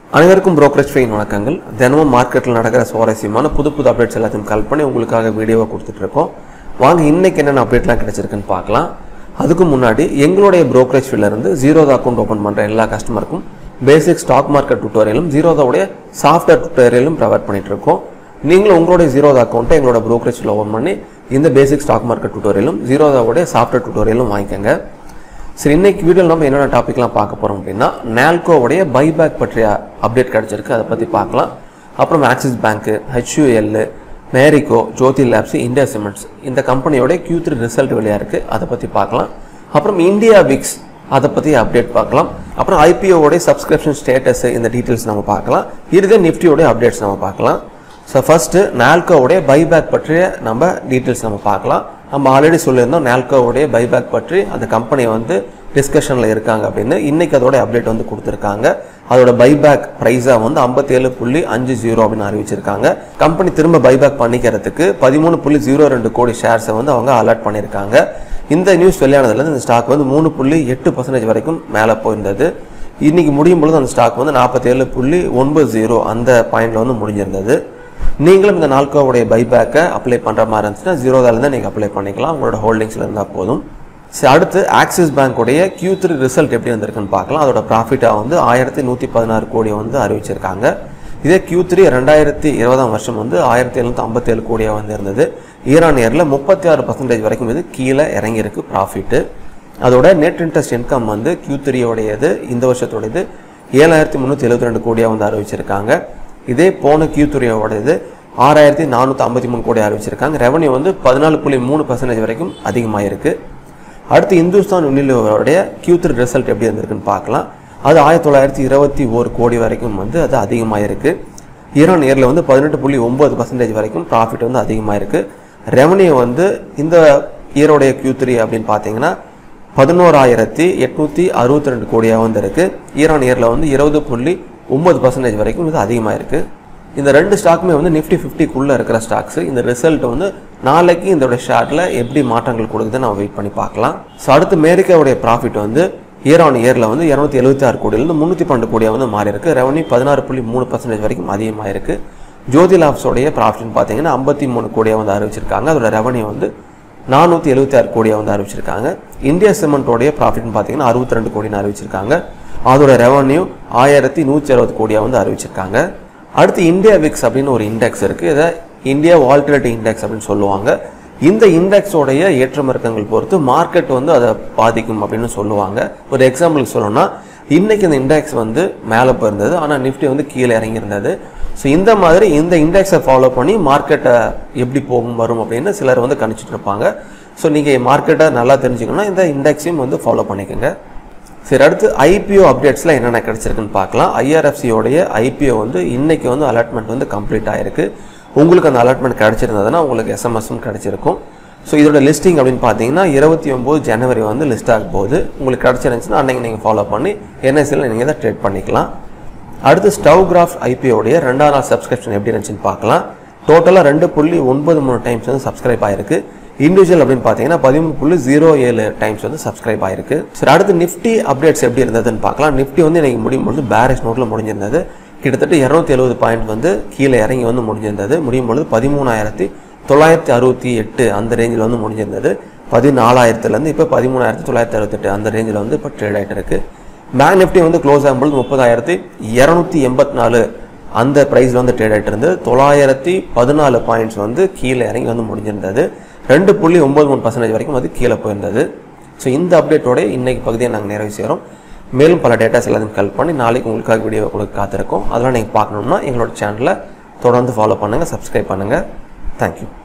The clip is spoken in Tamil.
அனைவருக்கும் brokerage ஃபெயின் வணக்கங்கள் தினமும் மார்க்கெட்டில் நடக்கிற சுவாரஸ்யமான புது புது அப்டேட்ஸ் எல்லாத்தையும் கால் பண்ணி உங்களுக்காக வீடியோவை கொடுத்துட்டு இருக்கோம் வாங்க இன்னைக்கு என்னென்ன அப்டேட்லாம் கிடைச்சிருக்குன்னு பார்க்கலாம் அதுக்கு முன்னாடி எங்களுடைய brokerage fee ல இருந்து ஜீரோதா அக்கௌண்ட் ஓப்பன் பண்ணுற எல்லா கஸ்டமருக்கும் பேசிக் ஸ்டாக் மார்க்கெட் டுட்டோரியலும் ஜீரோதாவுடைய சாஃப்ட்வேர் டுட்டோரியலும் ப்ரொவைட் பண்ணிட்டு இருக்கோம் நீங்களும் உங்களுடைய ஜீரோதா அக்கௌண்ட்டை எங்களோட brokerage-ல ஓப்பன் பண்ணி இந்த பேசிக் ஸ்டாக் மார்க்கெட் டுட்டோரியலும் ஜீரோதாவுடைய சாஃப்ட்வேர் டுட்டோரியலும் வாங்கிக்கோங்க சரி இன்னைக்கு வீடியோவில் நம்ம என்னென்ன டாபிக்லாம் பார்க்க போகிறோம் அப்படின்னா நால்கோவுடைய பைபேக் பற்றிய அப்டேட் கிடச்சிருக்கு அதை பற்றி பார்க்கலாம் அப்புறம் Axis Bank HUL Marico Jyothy Labs India Cements இந்த கம்பெனியோட Q3 த்ரீ ரிசல்ட் வெளியாக இருக்குது அதை பற்றி பார்க்கலாம் அப்புறம் இந்தியா விக்ஸ் அதை பற்றி அப்டேட் பார்க்கலாம் அப்புறம் ஐபிஓடைய சப்ஸ்கிரிப்ஷன் ஸ்டேட்டஸ் இந்த டீட்டெயில்ஸ் நம்ம பார்க்கலாம் இறுதியாக நிஃப்டியோடைய அப்டேட்ஸ் நம்ம பார்க்கலாம் ஸோ ஃபஸ்ட்டு நால்கோவுடைய பைபேக் பற்றிய நம்ம டீட்டெயில்ஸ் நம்ம பார்க்கலாம் நம்ம ஆல்ரெடி சொல்லியிருந்தோம் நால்கோவுடைய பைபேக் பற்றி அந்த கம்பெனி வந்து டிஸ்கஷனில் இருக்காங்க அப்படின்னு இன்னைக்கு அதோட அப்டேட் வந்து கொடுத்துருக்காங்க அதோட பைபேக் ப்ரைஸாக வந்து ஐம்பத்தேழு புள்ளி அஞ்சு ஜீரோ அப்படின்னு அறிவிச்சிருக்காங்க கம்பெனி திரும்ப பைபேக் பண்ணிக்கிறதுக்கு பதிமூணு புள்ளி ஜீரோ ரெண்டு கோடி ஷேர்ஸை வந்து அவங்க அலர்ட் பண்ணியிருக்காங்க இந்த நியூஸ் வெளியானதுலேருந்து இந்த ஸ்டாக் வந்து மூணு புள்ளி எட்டு பர்சன்டேஜ் வரைக்கும் மேலே போயிருந்தது இன்னைக்கு முடியும் பொழுது அந்த ஸ்டாக் வந்து நாற்பத்தேழு புள்ளி ஒன்பது ஜீரோ அந்த பாயிண்ட்ல வந்து முடிஞ்சிருந்தது நீங்களும் இந்த நால்கோவுடைய பைபேக்கை அப்ளை பண்ணுற மாதிரி இருந்துச்சுன்னா ஜீரோதாலேருந்து நீங்கள் அப்ளை பண்ணிக்கலாம் உங்களோட ஹோல்டிங்ஸில் இருந்தால் போதும் சரி அடுத்து ஆக்சிஸ் பேங்க்குடைய Q3 த்ரீ ரிசல்ட் எப்படி வந்திருக்குன்னு பார்க்கலாம் அதோட ப்ராஃபிட்டாக வந்து ஆயிரத்தி நூற்றி பதினாறு கோடி வந்து அறிவிச்சிருக்காங்க இதே Q3 த்ரீ ரெண்டாயிரத்தி இருபதாம் வருஷம் வந்து ஆயிரத்தி எழுநூற்றி ஐம்பத்தேழு கோடியாக வந்து இருந்தது ஈரான் இயரில் முப்பத்தி ஆறு பர்சன்டேஜ் வரைக்கும் இது கீழே இறங்கியிருக்கு ப்ராஃபிட்டு அதோட நெட் இன்ட்ரெஸ்ட் இன்கம் வந்து Q3 த்ரீயோடையது இந்த வருஷத்தோடையது ஏழாயிரத்தி முந்நூற்றி எழுபத்தி ரெண்டு கோடியாக வந்து அறிவிச்சிருக்காங்க இதே போன Q3 த்ரீயோடையது ஆறாயிரத்தி நானூற்றி ஐம்பத்தி மூணு கோடி அறிவிச்சிருக்காங்க ரெவன்யூ வந்து பதினாலு புள்ளி மூணு பர்சன்டேஜ் வரைக்கும் அதிகமாயிருக்கு அடுத்து இந்துஸ்தான் யூனிலிவருடைய Q3 த்ரீ ரிசல்ட் எப்படி வந்திருக்குன்னு பார்க்கலாம் அது ஆயிரத்தி தொள்ளாயிரத்தி இருபத்தி ஒரு கோடி வரைக்கும் வந்து அது அதிகமாயிருக்கு ஈரான் இயரில் வந்து பதினெட்டு புள்ளி ஒம்பது பர்சன்டேஜ் வரைக்கும் ப்ராஃபிட் வந்து அதிகமாயிருக்கு ரெவன்யூ வந்து இந்த இயரோடைய Q3 த்ரீ அப்படின்னு பார்த்தீங்கன்னா பதினோராயிரத்தி எட்நூற்றி அறுபத்தி ரெண்டு கோடியாக வந்து இருக்கு ஈரான் இயரில் வந்து இருபது புள்ளி ஒம்பது பர்சன்டேஜ் வரைக்கும் இது அதிகமாக இருக்கு இந்த ரெண்டு ஸ்டாக்குமே வந்து நிஃப்டி ஃபிஃப்டிக்குள்ளே இருக்கிற ஸ்டாக்ஸ் இந்த ரிசல்ட் வந்து நாளைக்கு இதோட ஷேரில் எப்படி மாற்றங்கள் கொடுக்குதுன்னு நம்ம வெயிட் பண்ணி பார்க்கலாம் ஸோ அடுத்து அமெரிக்காவுடைய ப்ராஃபிட் வந்து இயர் ஆன் இயரில் வந்து இரநூத்தி எழுபத்தி ஆறு கோடியிலிருந்து முந்நூற்றி பன்னெண்டு கோடியாக வந்து மாறி இருக்கு ரெவன்யூ பதினாறு புள்ளி மூணு பர்சன்டேஜ் வரைக்கும் அதிகமாக இருக்கு ஜோதி லாப்ஸோடைய ப்ராஃபிட்னு பார்த்தீங்கன்னா ஐம்பத்தி மூணு கோடியாக வந்து அறிவிச்சிருக்காங்க அதோட ரெவன்யூ வந்து நானூற்றி எழுபத்தி ஆறு கோடியாக வந்து அறிவிச்சிருக்காங்க இந்தியா சிமெண்ட்டோடைய ப்ராஃபிட்னு பார்த்தீங்கன்னா அறுபத்தி ரெண்டு கோடின்னு அறிவிச்சிருக்காங்க அதோட ரெவன்யூ ஆயிரத்தி நூற்றி அறுபது கோடியாக வந்து அறிவிச்சிருக்காங்க அடுத்து இந்தியா விக்ஸ் அப்படின்னு ஒரு இண்டெக்ஸ் இருக்குது இதை இந்தியா வால்டரேட் இண்டெக்ஸ் அப்படின்னு சொல்லுவாங்க இந்த இண்டெக்ஸோடைய ஏற்ற இறக்கங்கள் பொறுத்து மார்க்கெட் வந்து அதை பாதிக்கும் அப்படின்னு சொல்லுவாங்க ஒரு எக்ஸாம்பிளுக்கு சொல்லணும்னா இன்னைக்கு இந்த இண்டெக்ஸ் வந்து மேலே போயிருந்தது ஆனால் நிஃப்டி வந்து கீழே இறங்கியிருந்தது ஸோ இந்த மாதிரி இந்த இண்டெக்ஸை ஃபாலோ பண்ணி மார்க்கெட்டை எப்படி போகும் வரும் அப்படின்னு சிலர் வந்து கணிச்சிட்டு இருப்பாங்க ஸோ நீங்கள் மார்க்கெட்டை நல்லா தெரிஞ்சுக்கணும்னா இந்த இண்டெக்ஸையும் வந்து ஃபாலோ பண்ணிக்கோங்க சரி அடுத்து ஐபிஓ அப்டேட்ஸ்லாம் என்னென்ன கிடைச்சிருக்குன்னு பார்க்கலாம் ஐஆர்எஃப்சியோடைய ஐபிஓ வந்து இன்னைக்கு வந்து அலாட்மெண்ட் வந்து கம்ப்ளீட் ஆயிருக்கு உங்களுக்கு அந்த அலாட்மெண்ட் கிடைச்சிருந்ததுன்னா உங்களுக்கு எஸ்எம்எஸும் கிடைச்சிருக்கும் ஸோ இதோட லிஸ்டிங் அப்படின்னு பார்த்தீங்கன்னா இருபத்தி ஒம்பது ஜனவரி வந்து லிஸ்ட் ஆக போகுது உங்களுக்கு கிடச்சிருந்துச்சுன்னா அன்னைக்கு நீங்கள் ஃபாலோ பண்ணி என்எஸ்சியில் நீங்கள் இதை ட்ரேட் பண்ணிக்கலாம் அடுத்து ஸ்டவ் கிராஃப்ட் ஐபிஓடைய ரெண்டாம் நாள் சப்ஸ்கிரிப்ஷன் எப்படி இருந்துச்சுன்னு பார்க்கலாம் டோட்டலாக ரெண்டு புள்ளி ஒன்பது மூணு டைம்ஸ் வந்து சப்ஸ்கிரைப் ஆயிருக்கு இண்டிவிஜுவல் அப்படின்னு பார்த்தீங்கன்னா பதிமூணு புள்ளி ஜீரோ ஏழு டைம்ஸ் வந்து சப்ஸ்கிரைப் ஆயிருக்கு சரி அடுத்து நிஃப்டி அப்டேட்ஸ் எப்படி இருந்ததுன்னு பார்க்கலாம் நிஃப்டி வந்து இன்னைக்கு முடியும் பொழுது பேரிஷ் நோட்டில் முடிஞ்சிருந்தது கிட்டத்தட்ட இரநூத்தி எழுபது பாயிண்ட் வந்து கீழே இறங்கி வந்து முடிஞ்சிருந்தது முடியும் பொழுது பதிமூணாயிரத்தி தொள்ளாயிரத்தி அறுபத்தி எட்டு அந்த ரேஞ்சில் வந்து முடிஞ்சிருந்தது பதினாலாயிரத்துலேருந்து இப்போ பதிமூணாயிரத்தி தொள்ளாயிரத்தி அறுபத்தெட்டு அந்த ரேஞ்சில் வந்து இப்போ ட்ரேட் ஆகிட்டு இருக்கு பேங்க் நிஃப்டி வந்து க்ளோஸ் ஆகும்பொழுது முப்பதாயிரத்தி இரநூத்தி எண்பத்தி நாலு அந்த ப்ரைஸில் வந்து ட்ரேட் ஆகிட்டு இருந்தது தொள்ளாயிரத்தி பதினாலு பாயிண்ட்ஸ் வந்து கீழே இறங்கி வந்து முடிஞ்சிருந்தது ரெண்டு புள்ளி ஒம்பது மூணு பர்சன்டேஜ் வரைக்கும் அது கீழே போயிருந்தது ஸோ இந்த அப்டேட்டோட இன்னைக்கு பகுதியை நாங்கள் நிறைவு செய்கிறோம் மேலும் பல டேட்டாஸ் எல்லாத்தையும் கல் பண்ணி நாளைக்கு உங்களுக்காக வீடியோ கொடுக்க காத்திருக்கோம் அதெல்லாம் நீங்கள் பார்க்கணும்னா எங்களோட சேனலை தொடர்ந்து ஃபாலோ பண்ணுங்கள் சப்ஸ்கிரைப் பண்ணுங்கள் தேங்க்யூ